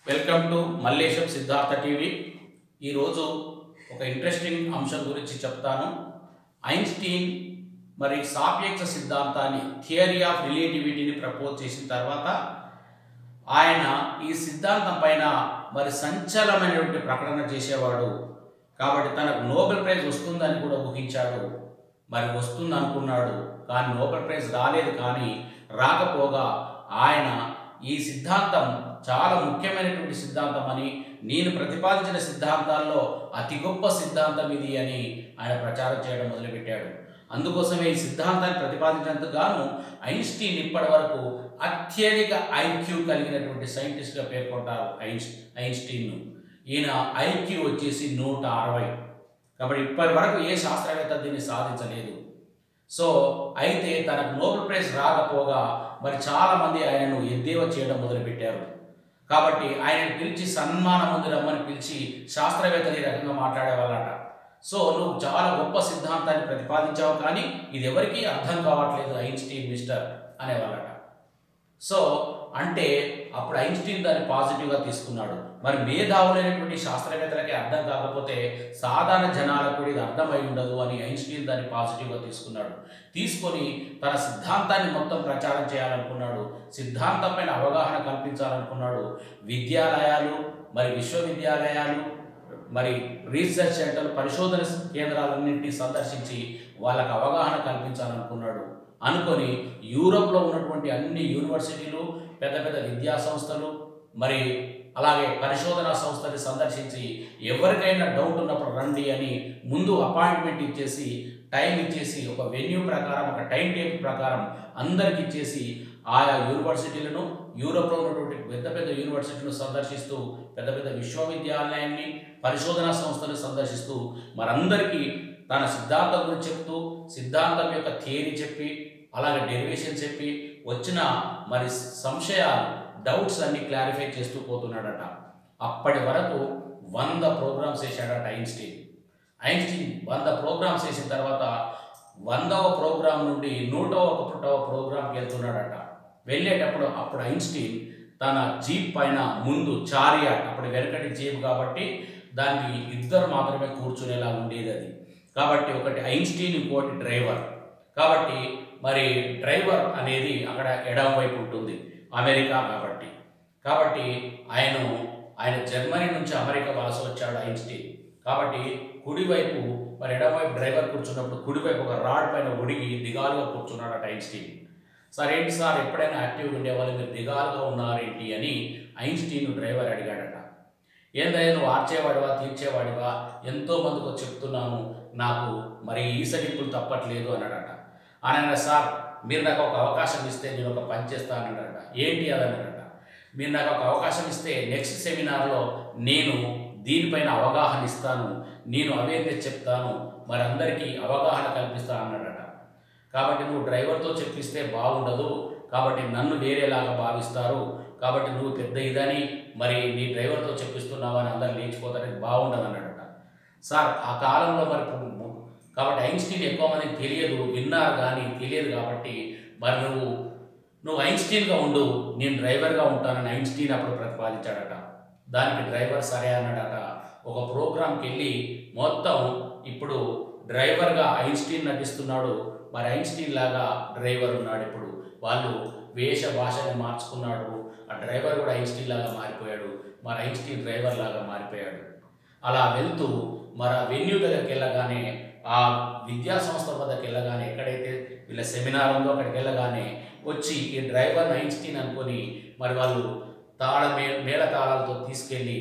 welcome to Mallesham Siddhartha TV ఈరోజు ఒక interesting అంశం గురించి చెప్తాను ఐన్స్టీన్ మరి సాపేక్ష సిద్ధాంతాన్ని థియరీ ఆఫ్ రిలేటివిటీని ప్రపోజ్ చేసిన తర్వాత ఆయన ఈ సిద్ధాంతం పైన మరి సంచలనమైనటువంటి ప్రకటన చేసేవాడు కాబట్టి తనకు నోబెల్ ప్రైజ్ వస్తుందని కూడా ఊహించాడు మరి వస్తుంది అనుకున్నాడు కానీ నోబెల్ ప్రైజ్ రాలేదు కానీ రాకపోగా ఆయన ఈ సిద్ధాంతం చాలా ముఖ్యమైనటువంటి సిద్ధాంతం అని నేను ప్రతిపాదించిన సిద్ధాంతాల్లో అతి గొప్ప సిద్ధాంతం ఇది అని ఆయన ప్రచారం చేయడం మొదలుపెట్టాడు అందుకోసమే ఈ సిద్ధాంతాన్ని ప్రతిపాదించినందుకు గాను ఐన్స్టీన్ ఇప్పటి వరకు అత్యధిక ఐక్యూ కలిగినటువంటి సైంటిస్ట్గా పేర్కొంటారు ఐన్స్ ఐన్స్టీన్ను ఈయన ఐక్యూ వచ్చేసి నూట అరవై కాబట్టి ఇప్పటి వరకు ఏ శాస్త్రవేత్త దీన్ని సాధించలేదు సో అయితే తనకు నోబెల్ ప్రైజ్ రాకపోగా మరి చాలా మంది ఆయనను ఎద్దేవా చేయడం మొదలుపెట్టారు కాబట్టి ఆయన పిలిచి సన్మానం ముందు రమ్మని పిలిచి శాస్త్రవేత్తలు ఈ రకంగా మాట్లాడేవాళ్ళట సో నువ్వు చాలా గొప్ప సిద్ధాంతాన్ని ప్రతిపాదించావు కానీ ఇది ఎవరికీ అర్థం కావట్లేదు ఐన్స్టీన్ మిస్టర్ అనేవాళ్ళట సో అంటే అప్పుడు ఐన్స్టీన్ దాన్ని పాజిటివ్గా తీసుకున్నాడు మరి మేధావులైనటువంటి శాస్త్రవేత్తలకి అర్థం కాకపోతే సాధారణ జనాలకు కూడా ఇది అర్థమై ఉండదు అని ఐన్స్టీన్ దాన్ని పాజిటివ్గా తీసుకున్నాడు తీసుకొని తన సిద్ధాంతాన్ని మొత్తం ప్రచారం చేయాలనుకున్నాడు సిద్ధాంతం పైన అవగాహన కల్పించాలనుకున్నాడు విద్యాలయాలు మరి విశ్వవిద్యాలయాలు మరి రీసెర్చ్ సెంటర్ పరిశోధన కేంద్రాలన్నింటినీ సందర్శించి వాళ్ళకు అవగాహన కల్పించాలనుకున్నాడు అనుకొని యూరోప్లో ఉన్నటువంటి అన్ని యూనివర్సిటీలు పెద్ద పెద్ద విద్యా సంస్థలు మరి అలాగే పరిశోధనా సంస్థని సందర్శించి ఎవరికైనా డౌట్ ఉన్నప్పుడు రండి అని ముందు అపాయింట్మెంట్ ఇచ్చేసి టైం ఇచ్చేసి ఒక వెన్యూ ప్రకారం ఒక టైం టేబుల్ ప్రకారం అందరికి ఇచ్చేసి ఆయా యూనివర్సిటీలను యూరోప్లో ఉన్నటువంటి పెద్ద పెద్ద యూనివర్సిటీలను సందర్శిస్తూ పెద్ద పెద్ద విశ్వవిద్యాలయాన్ని పరిశోధనా సంస్థలు సందర్శిస్తూ మరందరికీ తన సిద్ధాంతం గురించి చెప్తూ సిద్ధాంతం యొక్క థియరీ చెప్పి అలాగే డెరివేషన్ చెప్పి వచ్చిన మరి సంశయాలు డౌట్స్ అన్ని క్లారిఫై చేస్తూ పోతున్నాడట అప్పటి వరకు వంద ప్రోగ్రామ్స్ వేశాడట ఐన్స్టీన్ ఐన్స్టీన్ వంద ప్రోగ్రామ్స్ వేసిన తర్వాత వందవ ప్రోగ్రాం నుండి నూటవ ఒకటవ ప్రోగ్రాంకి వెళ్తున్నాడట వెళ్ళేటప్పుడు అప్పుడు ఐన్స్టీన్ తన జీప్ పైన ముందు చారియాట్ అప్పుడు వెనకటి జీప్ కాబట్టి దానికి ఇద్దరు మాత్రమే కూర్చునేలా ఉండేది అది కాబట్టి ఒకటి ఐన్స్టీన్ ఇంకోటి డ్రైవర్ కాబట్టి మరి డ్రైవర్ అనేది అక్కడ ఎడమ వైపు ఉంటుంది అమెరికా కాబట్టి కాబట్టి ఆయన ఆయన జర్మనీ నుంచి అమెరికా వలస వచ్చాడు ఐన్స్టీన్ కాబట్టి కుడివైపు మరి ఎడమవైపు డ్రైవర్ కూర్చున్నప్పుడు కుడివైపు ఒక రాడ్ పైన ఒడిగి దిగాలుగా కూర్చున్నాడట ఐన్స్టీన్ సార్ ఏంటి సార్ ఎప్పుడైనా యాక్టివ్గా ఉండేవాళ్ళు మీరు దిగాలుగా ఉన్నారేంటి అని ఐన్స్టీన్ డ్రైవర్ అడిగాడట ఏందయ్యా నువ్వు ఆర్చేవాడివా తీర్చేవాడివా ఎంతో మందికి చెప్తున్నాను నాకు మరి ఈసడింపులు తప్పట్లేదు అన్నాడట ఆయన సార్ మీరు నాకు ఒక అవకాశం ఇస్తే నేను ఒక పని చేస్తానన్నాడట ఏంటి అదన్నాడట మీరు నాకు ఒక అవకాశం ఇస్తే నెక్స్ట్ సెమినార్లో నేను దీనిపైన అవగాహన ఇస్తాను నేను అవేర్నెస్ చెప్తాను మరి అందరికీ అవగాహన కల్పిస్తాను అన్నాడట కాబట్టి నువ్వు డ్రైవర్తో చెప్పిస్తే బాగుండదు కాబట్టి నన్ను వేరేలాగా భావిస్తారు కాబట్టి నువ్వు పెద్ద ఇదని మరి నీ డ్రైవర్తో చెప్పిస్తున్నావు అని అందరు లేచిపోతారని బాగుండదు అన్నాడట సార్ ఆ కాలంలో మరి కాబట్టి ఐన్స్టీన్ ఎక్కువ మందికి తెలియదు విన్నారు కానీ తెలియదు కాబట్టి మరి నువ్వు నువ్వు ఐన్స్టీన్గా ఉండు నేను డ్రైవర్గా ఉంటానని ఐన్స్టీన్ అప్పుడు ప్రతిపాదించాడట దానికి డ్రైవర్ సరే అన్నాడట ఒక ప్రోగ్రాంకి వెళ్ళి మొత్తం ఇప్పుడు డ్రైవర్గా ఐన్స్టీన్ నటిస్తున్నాడు మరి ఐన్స్టీన్ లాగా డ్రైవర్ ఉన్నాడు ఇప్పుడు వాళ్ళు వేష భాషని మార్చుకున్నాడు ఆ డ్రైవర్ కూడా ఐన్స్టీన్ లాగా మారిపోయాడు మరి ఐన్స్టీన్ డ్రైవర్ లాగా మారిపోయాడు అలా వెళ్తూ మరి ఆ వెన్యూ దగ్గరికి వెళ్ళగానే ఆ విద్యా సంస్థ వద్దకు వెళ్ళగానే ఎక్కడైతే వీళ్ళ సెమినార్ ఉందో అక్కడికి వెళ్ళగానే వచ్చి ఈ డ్రైవర్ ఐన్స్టీన్ అనుకొని మరి వాళ్ళు తాళ మే మేళ తాళాలతో తీసుకెళ్ళి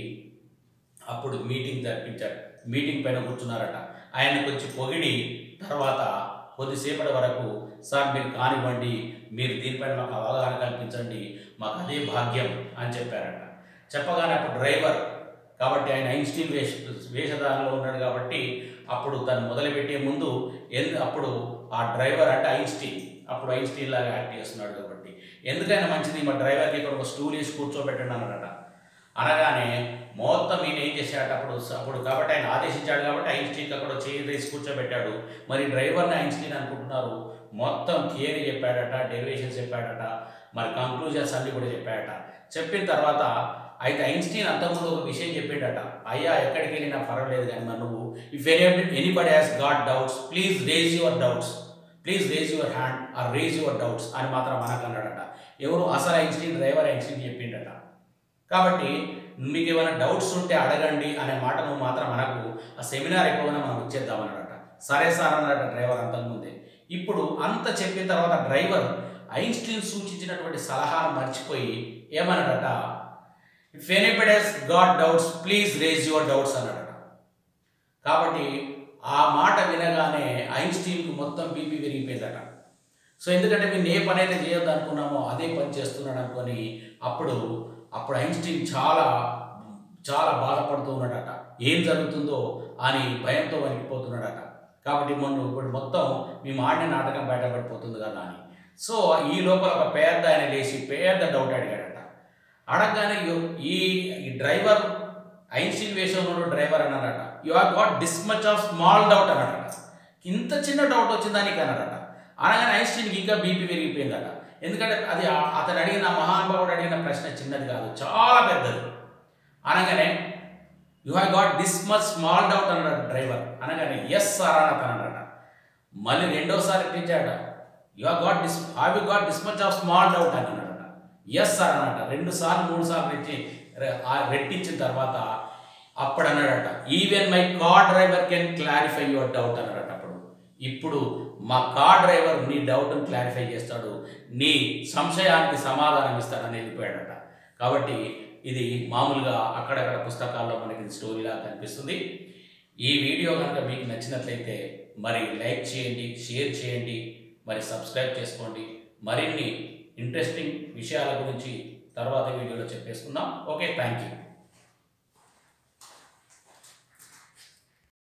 అప్పుడు మీటింగ్ జరిపించారు మీటింగ్ పైన కూర్చున్నారట ఆయన కొంచెం పొగిడి తర్వాత కొద్దిసేపటి వరకు సార్ మీరు కానివ్వండి మీరు దీనిపైన మాకు అవగాహన కల్పించండి మాకు అదే భాగ్యం అని చెప్పారట చెప్పగానే అప్పుడు డ్రైవర్ కాబట్టి ఆయన ఐన్స్టీన్ వేష వేషధారణలో ఉన్నాడు కాబట్టి అప్పుడు తను మొదలుపెట్టే ముందు ఎందు అప్పుడు ఆ డ్రైవర్ అంటే ఐన్స్టీన్ అప్పుడు ఐన్స్టీన్ లాగా యాక్ట్ చేస్తున్నాడు కాబట్టి ఎందుకైనా మంచిది మా డ్రైవర్కి ఇక్కడ ఒక స్టూల్ వేసి కూర్చోబెట్టండి అన్నాడట అనగానే మొత్తం ఈయన ఏం చేశాడు అప్పుడు అప్పుడు కాబట్టి ఆయన ఆదేశించాడు కాబట్టి ఐన్స్టీన్ అక్కడ చేయి వేసి కూర్చోబెట్టాడు మరి డ్రైవర్ని ఐన్స్టీన్ అనుకుంటున్నారు మొత్తం థియరీ చెప్పాడట డెరివేషన్స్ చెప్పాడట మరి కంక్లూజన్స్ అన్ని కూడా చెప్పాడట చెప్పిన తర్వాత అయితే ఐన్స్టీన్ అంతకుముందు ఒక విషయం చెప్పాడట అయ్యా ఎక్కడికి వెళ్ళినా పర్వాలేదు కానీ మరి నువ్వు if anybody has got doubts please raise your doubts please raise your hand or raise your doubts అని మాత్రం మనకు అన్నాడట ఎవరు అసలు ఐన్స్టీన్ డ్రైవర్ ఐన్స్టీన్ చెప్పిండట కాబట్టి మీకు ఏమైనా డౌట్స్ ఉంటే అడగండి అనే మాట నువ్వు మాత్రం మనకు ఆ సెమినార్ ఎక్కువగా మనం ఇచ్చేద్దామన్నాడట సరే సార్ అన్నాడట డ్రైవర్ అంతకుముందే ఇప్పుడు అంత చెప్పిన తర్వాత డ్రైవర్ ఐన్స్టీన్ సూచించినటువంటి సలహాను మర్చిపోయి ఏమన్నాడట if anybody has got doubts please raise your doubts అన్నాడట కాబట్టి ఆ మాట వినగానే ఐన్స్టీన్కు మొత్తం బీపీ పెరిగిపోయిందట సో ఎందుకంటే మేము ఏ పని అయితే చేయొద్దు అనుకున్నామో అదే పని చేస్తున్నాడు అనుకొని అప్పుడు అప్పుడు ఐన్స్టీన్ చాలా చాలా బాధపడుతూ ఉన్నాడట ఏం జరుగుతుందో అని భయంతో వణికిపోతున్నాడట కాబట్టి మొన్న ఇప్పుడు మొత్తం మేము ఆడిన నాటకం బయటపడిపోతుంది కదా అని సో ఈ లోపల ఒక పెద్ద ఆయన లేచి పెద్ద డౌట్ అడిగాడట అడగగానే యు- ఈ ఈ డ్రైవర్ ఐన్స్టీన్ వేషంలో డ్రైవర్ అన్నాడట you are got this much of small doubt అన్నాడట ఇంత చిన్న డౌట్ వచ్చిందానికి అన్నాడట అనగానే ఐన్స్టీన్కి ఇంకా బీపీ పెరిగిపోయిందట ఎందుకంటే అది ఆ- అతను అడిగిన మహానుభావుడు అడిగిన ప్రశ్న చిన్నది కాదు చాలా పెద్దది అనగానే you have got this much small doubt అన్నాడు డ్రైవర్ అనగానే ఎస్ సార్ అని అతను అన్నాడట మళ్ళీ రెండోసారి ఇప్పించాడ you have got this have you got this much of small doubt అని అన్నాడట ఎస్ సార్ అన్నట రెండు సార్లు మూడు సార్లు రెట్టి రె- ఆ రెట్టించిన తర్వాత అప్పుడు అన్నాడట even my car driver can clarify your doubt అన్నాడట అప్పుడు ఇప్పుడు మా కార్ డ్రైవర్ నీ డౌట్ను క్లారిఫై చేస్తాడు నీ సంశయానికి సమాధానం ఇస్తాడని వెళ్ళిపోయాడట కాబట్టి ఇది మామూలుగా అక్కడక్కడ పుస్తకాల్లో మనకి ఇది స్టోరీలా కనిపిస్తుంది ఈ వీడియో కనుక మీకు నచ్చినట్లయితే మరి లైక్ చేయండి షేర్ చేయండి మరి సబ్స్క్రైబ్ చేసుకోండి మరిన్ని ఇంట్రెస్టింగ్ విషయాల గురించి తర్వాత వీడియోలో చెప్పేసుకుందాం ఓకే థ్యాంక్ యూ